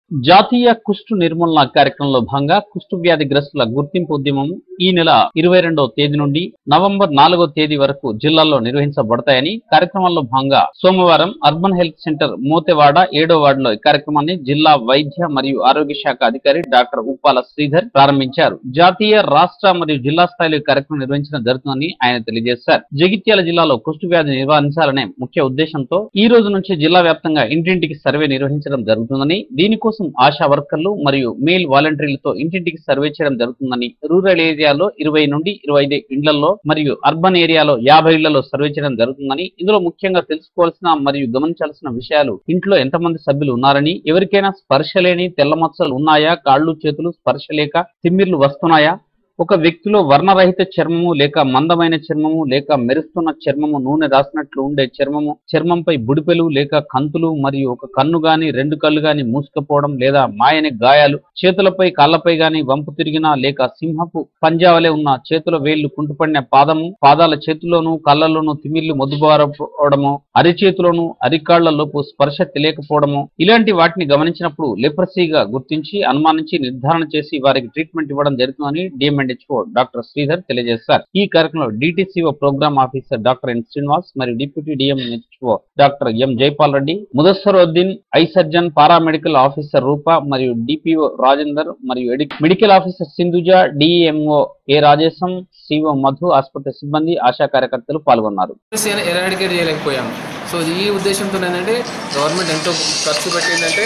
జాతీయ కుష్టు నిర్మూలన కార్యక్రమంలో భాగంగా కుష్టు వ్యాధిగ్రస్తుల గుర్తింపు ఉద్యమం ఈ నెల ఇరవై రెండవ తేదీ నుండి నవంబర్ నాలుగో తేదీ వరకు జిల్లాల్లో నిర్వహించబడతాయని కార్యక్రమంలో భాగంగా సోమవారం అర్బన్ హెల్త్ సెంటర్ మోతెవాడ ఏడో వార్డులో ఈ కార్యక్రమాన్ని జిల్లా వైద్య మరియు ఆరోగ్య శాఖ అధికారి డాక్టర్ ఉప్పాల శ్రీధర్ ప్రారంభించారు జాతీయ రాష్ట్ర మరియు జిల్లా స్థాయిలో ఈ కార్యక్రమం నిర్వహించడం జరుగుతుందని ఆయన తెలియజేశారు జగిత్యాల జిల్లాలో కుష్టు వ్యాధి నివారించాలనే ముఖ్య ఉద్దేశంతో ఈ రోజు నుంచి జిల్లా వ్యాప్తంగా ఇంటింటికి సర్వే నిర్వహించడం జరుగుతుందని దీనికోసం ఆశా వర్కర్లు మరియు మేల్ వాలంటీర్లతో ఇంటింటికి సర్వే చేయడం జరుగుతుందని రూరల్ ఏరియాలో ఇరవై నుండి ఇరవై ఐదు ఇండ్లలో మరియు అర్బన్ ఏరియాలో యాభై ఇళ్లలో సర్వే చేయడం జరుగుతుందని ఇందులో ముఖ్యంగా తెలుసుకోవాల్సిన మరియు గమనించాల్సిన విషయాలు ఇంట్లో ఎంతమంది సభ్యులు ఉన్నారని ఎవరికైనా స్పర్శ లేని తెల్ల మచ్చలు ఉన్నాయా కాళ్ళు చేతులు స్పర్శ లేక తిమ్మిర్లు వస్తున్నాయా ఒక వ్యక్తిలో వర్ణరహిత చర్మము లేక మందమైన చర్మము లేక మెరుస్తున్న చర్మము నూనె రాసినట్లు ఉండే చర్మము చర్మంపై బుడిపెలు లేక కంతులు మరియు ఒక కన్ను గాని రెండు కళ్ళు గాని మూసుకుపోవడం లేదా మాయని గాయాలు చేతులపై కాళ్లపై గాని వంపు తిరిగిన లేక సింహపు పంజావలే ఉన్న చేతుల వేళ్లు కుంటుపడిన పాదము పాదాల చేతుల్లోనూ కళ్ళల్లోనూ తిమిర్లు మొద్దుబారపోవడము అరిచేతులను అరికాళ్లలోపు స్పర్శ తెలియకపోవడము ఇలాంటి వాటిని గమనించినప్పుడు లెప్రసీగా గుర్తించి అనుమానించి నిర్ధారణ చేసి వారికి ట్రీట్మెంట్ ఇవ్వడం జరుగుతుందని డిఎంఎండ్హెచ్ఓ డాక్టర్ శ్రీధర్ తెలియజేశారు ఈ కార్యక్రమంలో DTCO programme officer doctor N Srinivas మరియు deputy DMHO doctor M Jaipal Reddy Mudassaruddin eye surgeon paramedical officer Roopa మరియు డిపిఓ రాజేందర్ మరియు AD- medical officer Sindhuja DMO A Rajesham CO Madhu ఆసుపత్రి సిబ్బంది ఆశా కార్యకర్తలు పాల్గొన్నారు సమస్యను ఎరాడికేట్ చేయలేకపోయాం సో ఈ ఉద్దేశంతో ఏంటంటే గవర్నమెంట్ ఎంతో ఖర్చు పెట్టిందంటే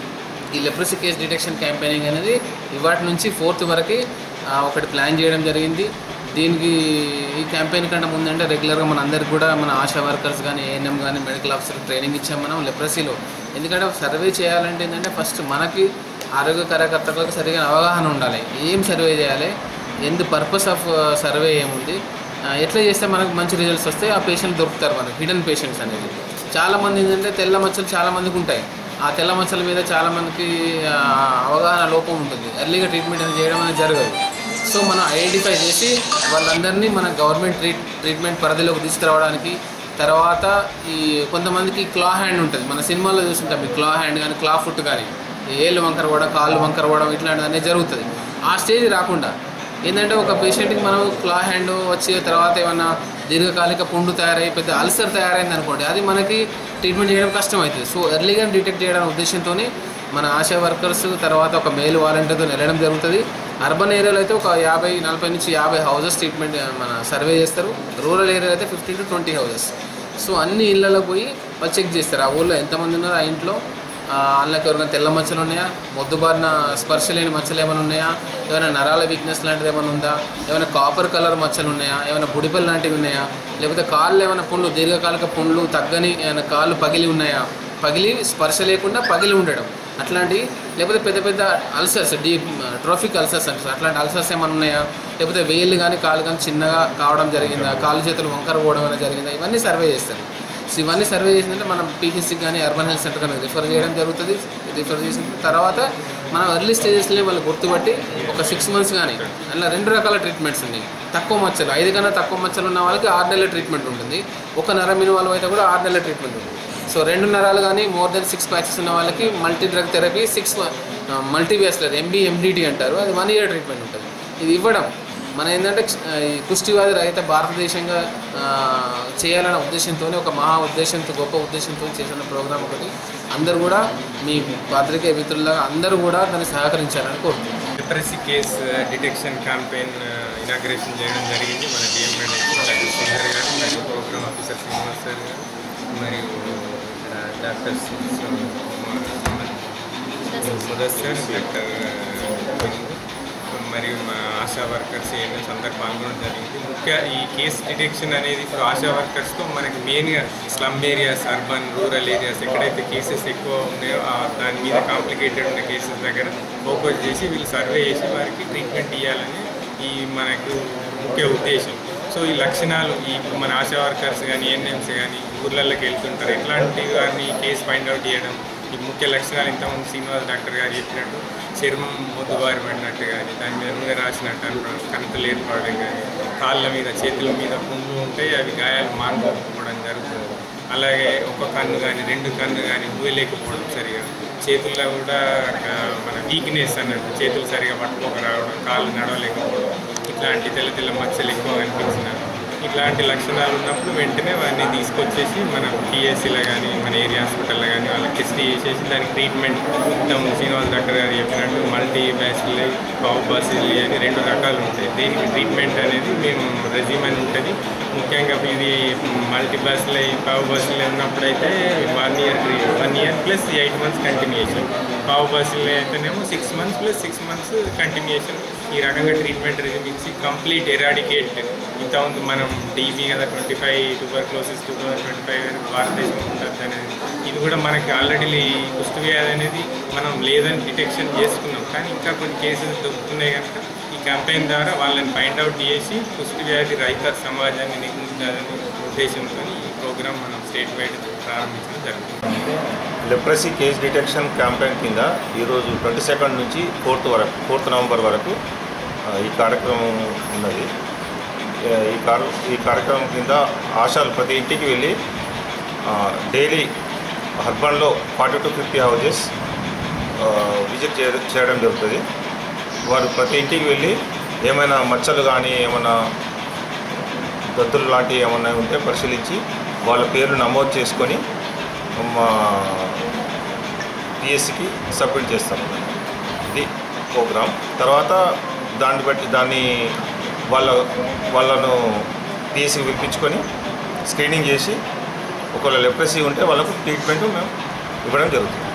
ఈ లెప్రసీ కేస్ డిటెక్షన్ క్యాంపెయినింగ్ అనేది ఇవాటి నుంచి ఫోర్త్ వరకు ఆ, ఒకటి ప్లాన్ చేయడం జరిగింది దీనికి ఈ క్యాంపెయిన్ కంటే ముందంటే రెగ్యులర్గా మన అందరికి కూడా మన ఆశా వర్కర్స్ కానీ ఏఎన్ఎం కానీ మెడికల్ ఆఫీసర్ ట్రైనింగ్ ఇచ్చాం మనం లెప్రసీలో ఎందుకంటే సర్వే చేయాలంటే ఏంటంటే ఫస్ట్ మనకి ఆరోగ్య కార్యకర్తలకు సరిగా అవగాహన ఉండాలి ఏం సర్వే చేయాలి ఎందు పర్పస్ ఆఫ్ సర్వే ఏముంది ఆ, ఎట్లా చేస్తే మనకు మంచి రిజల్ట్స్ వస్తాయి ఆ పేషెంట్ దొరుకుతారు మనకు హిడెన్ పేషెంట్స్ అనేది చాలా మంది ఏంటంటే తెల్ల మచ్చలు చాలా మందికి ఉంటాయి ఆ తెల్ల మచ్చల మీద చాలా మందికి ఆ, అవగాహన లోపం ఉంటుంది ఎర్లీగా ట్రీట్మెంట్ అనేది చేయడం అనేది జరగదు సో మనం ఐడెంటిఫై చేసి వాళ్ళందరినీ మన గవర్నమెంట్ ట్రీట్ ట్రీట్మెంట్ పరిధిలోకి తీసుకురావడానికి తర్వాత ఈ కొంతమందికి క్లా హ్యాండ్ ఉంటుంది మన సినిమాలో చూస్తుంటాం ఈ క్లా హ్యాండ్ కానీ క్లా ఫుట్ కానీ ఏళ్ళు వంకర పోవడం కాళ్ళు వంకర పోవడం ఇట్లాంటివన్నీ జరుగుతుంది ఆ స్టేజ్ రాకుండా ఏంటంటే ఒక పేషెంట్కి మనం క్లా హ్యాండ్ వచ్చి తర్వాత ఏమన్నా దీర్ఘకాలిక పుండు తయారై పెద్ద అల్సర్ తయారైంది అనుకోండి అది మనకి ట్రీట్మెంట్ చేయడం కష్టం అవుతుంది సో ఎర్లీగా డిటెక్ట్ చేయడం ఉద్దేశంతోనే మన ఆశా వర్కర్స్ తర్వాత ఒక మేల్ వాలంటీర్తో వెళ్ళడం జరుగుతుంది అర్బన్ ఏరియాలో అయితే ఒక యాభై నలభై నుంచి యాభై హౌజెస్ ట్రీట్మెంట్ మన సర్వే చేస్తారు రూరల్ ఏరియాలో అయితే fifteen to twenty houses so అన్ని ఇళ్ళలో పోయి వాళ్ళు చెక్ చేస్తారు ఆ ఊళ్ళో ఎంతమంది ఉన్నారు ఆ ఇంట్లో ఆ, వాళ్ళకి ఎవరైనా తెల్ల మచ్చలు ఉన్నాయా మొద్దుబారిన స్పర్శ లేని మచ్చలు ఏమైనా ఉన్నాయా ఏమైనా నరాల వీక్నెస్ లాంటిది ఏమైనా ఉందా ఏమైనా కాపర్ కలర్ మచ్చలు ఉన్నాయా ఏమైనా బుడిపల్ లాంటివి ఉన్నాయా లేకపోతే కాళ్ళు ఏమైనా పుండ్లు దీర్ఘకాలిక పుండ్లు తగ్గని ఏమైనా కాళ్ళు పగిలి ఉన్నాయా పగిలి స్పర్శ లేకుండా పగిలి ఉండడం అట్లాంటి లేకపోతే పెద్ద పెద్ద అల్సర్స్ డీ ట్రోఫిక్ అల్సర్స్ అంటారు అట్లాంటి అల్సర్స్ ఏమైనా ఉన్నాయా లేకపోతే వేళ్ళు కానీ కాళ్ళు కానీ చిన్నగా కావడం జరిగిందా కాళ్ళు చేతులు వంకర పోవడం అనేది జరిగిందా ఇవన్నీ సర్వే చేస్తారు సో ఇవన్నీ సర్వే చేసిందంటే మనం పీహెచ్సికి కానీ అర్బన్ హెల్త్ సెంటర్ కానీ రిఫర్ చేయడం జరుగుతుంది రిఫర్ చేసిన తర్వాత మనం ఎర్లీ స్టేజెస్లో వాళ్ళు గుర్తుపట్టి ఒక సిక్స్ మంత్స్ కానీ అలా రెండు రకాల ట్రీట్మెంట్స్ ఉన్నాయి తక్కువ మచ్చలు ఐదు కన్నా తక్కువ మచ్చలు ఉన్న వాళ్ళకి ఆరు నెలల ట్రీట్మెంట్ ఉంటుంది ఒక నరమిన వాళ్ళు అయితే కూడా ఆరు నెలల ట్రీట్మెంట్ ఉంటుంది సో రెండు నరాలు కానీ మోర్ దెన్ సిక్స్ ప్యాచెస్ ఉన్న వాళ్ళకి మల్టీ డ్రగ్ థెరపీ సిక్స్ మల్టీవేస్లర్ ఎంబీ ఎండిటి అంటారు అది వన్ ఇయర్ ట్రీట్మెంట్ ఉంటుంది ఇది ఇవ్వడం మన ఏంటంటే ఆ, ఈ కుష్టివ్యాధి రహిత భారతదేశంగా ఆ, చేయాలన్న ఉద్దేశంతోనే ఒక మహా ఉద్దేశంతో గొప్ప ఉద్దేశంతో చేసిన ప్రోగ్రామ్ ఒకటి అందరూ కూడా మీ పాత్రికేయ మిత్రుల్లాగా అందరూ కూడా దాన్ని సహకరించాలని కోరుతున్నాను literacy case detection campaign inauguration చేయడం జరిగింది మన డిఎంఎడ్ డాక్టర్ శ్రీధర్ గారు మరియు ప్రోగ్రామ్ ఆఫీసర్ శ్రీనివాస్ సార్ గారు మరియు ఇక్కడ డాక్టర్ ముదస్సర్ డాక్టర్ మరియు మా ఆశా వర్కర్స్ ఏఎన్ఎస్ అందరు పాల్గొనడం జరిగింది ముఖ్య ఈ కేస్ డిటెక్షన్ అనేది ఇప్పుడు ఆశా వర్కర్స్తో మనకి మెయిన్గా slum areas urban rural areas ఎక్కడైతే కేసెస్ ఎక్కువ ఉన్నాయో ఆ దాని మీద కాంప్లికేటెడ్ ఉన్న కేసెస్ దగ్గర ఫోకస్ చేసి వీళ్ళు సర్వే చేసి వారికి ట్రీట్మెంట్ ఇవ్వాలని ఈ మనకు ముఖ్య ఉద్దేశం సో ఈ లక్షణాలు ఈ మన ఆశా వర్కర్స్ కానీ ఎన్ఎంస్ కానీ ఊర్లలోకి వెళ్తుంటారు ఎట్లాంటి వారిని కేసు ఫైండ్ అవుట్ చేయడం ఈ ముఖ్య లక్షణాలు ఇంతకుముందు శ్రీనివాస్ డాక్టర్ గారు చెప్పినట్టు చర్మం మొద్దుబారి పడినట్టు కానీ దాని మీద నూనె రాసినట్టు అనుకోవడం కణుకలు ఏర్పడడం కానీ కాళ్ళ మీద చేతుల మీద పుండ్లు ఉంటాయి అవి గాయాలు మానుకోకపోవడం జరుగుతుంది అలాగే ఒక కన్ను కానీ రెండు కన్ను కానీ ఊయలేకపోవడం సరిగా చేతుల్లో కూడా ఆ, మన వీక్నెస్ అన్నట్టు చేతులు సరిగా పట్టుకోక రావడం కాళ్ళు నడవలేకపోవడం ఇట్లాంటి తెల్ల తెల్ల మచ్చలు ఎక్కువ కనిపించిన ఇట్లాంటి లక్షణాలు ఉన్నప్పుడు వెంటనే వారిని తీసుకొచ్చేసి మన పిఎస్సీలో కానీ మన ఏరియా హాస్పిటల్లో కానీ వాళ్ళకి టెస్ట్ చేసేసి దానికి ట్రీట్మెంట్ మొత్తం శ్రీనివాస్ డాక్టర్ గారు చెప్పినట్టు మల్టీ బ్యాసిల్ పావు బాసిల్ అని రెండు రకాలు ఉంటాయి దీనికి ట్రీట్మెంట్ అనేది మేము రెజ్యూమ్ అని ఉంటుంది ముఖ్యంగా ఇది మల్టీ బాసిల్ పావు బాసిల్ ఉన్నప్పుడైతే one year one year plus eight months continuation పావు బాసిల్ అయితేనేమో six months plus six months continuation ఈ రకంగా ట్రీట్మెంట్ రెజ్యూమ్ ఇచ్చి కంప్లీట్ ఎరాడికేట్ ఇంతకుముందు మనం టీబీ కదా twenty five tuberculosis two thousand twenty five భారతదేశం ఉంటుంది అనేది ఇది కూడా మనకి ఆల్రెడీ కుష్టు వ్యాధి అనేది మనం లేదని డిటెక్షన్ చేసుకున్నాం కానీ ఇంకా కొన్ని కేసెస్ దొరుకుతున్నాయి కనుక ఈ క్యాంపెయిన్ ద్వారా వాళ్ళని ఫైండ్ అవుట్ చేసి కుష్టు వ్యాధి రహిత సమాజాన్ని నిర్మించాలనే ఉద్దేశంతో ఈ ప్రోగ్రామ్ మనం స్టేట్ వైడ్ ప్రారంభించడం జరుగుతుంది లెప్రసీ కేస్ డిటెక్షన్ క్యాంపెయిన్ కింద ఈరోజు ట్వంటీ సెకండ్ నుంచి ఫోర్త్ వరకు ఫోర్త్ నవంబర్ వరకు ఆ, ఈ కార్యక్రమం ఉన్నది ఆ, ఈ కార్ ఈ కార్యక్రమం కింద ఆశాలు ప్రతి ఇంటికి వెళ్ళి డైలీ హర్బన్లో forty to fifty houses visit చేయ- చేయడం జరుగుతుంది వారు ప్రతి ఇంటికి వెళ్ళి ఏమైనా మచ్చలు కానీ ఏమైనా దద్దులు లాంటివి ఏమన్నా ఉంటే పరిశీలించి వాళ్ళ పేర్లు నమోదు చేసుకొని మా పిఎస్సికి సబ్మిట్ చేస్తాం ఇది ప్రోగ్రామ్ తర్వాత దాన్ని బట్టి దాన్ని వాళ్ళ వాళ్ళను పిఎస్సికి పిలిపించుకొని స్క్రీనింగ్ చేసి ఒకవేళ లెప్రసీ ఉంటే వాళ్ళకు ట్రీట్మెంట్ మేము ఇవ్వడం జరుగుతుంది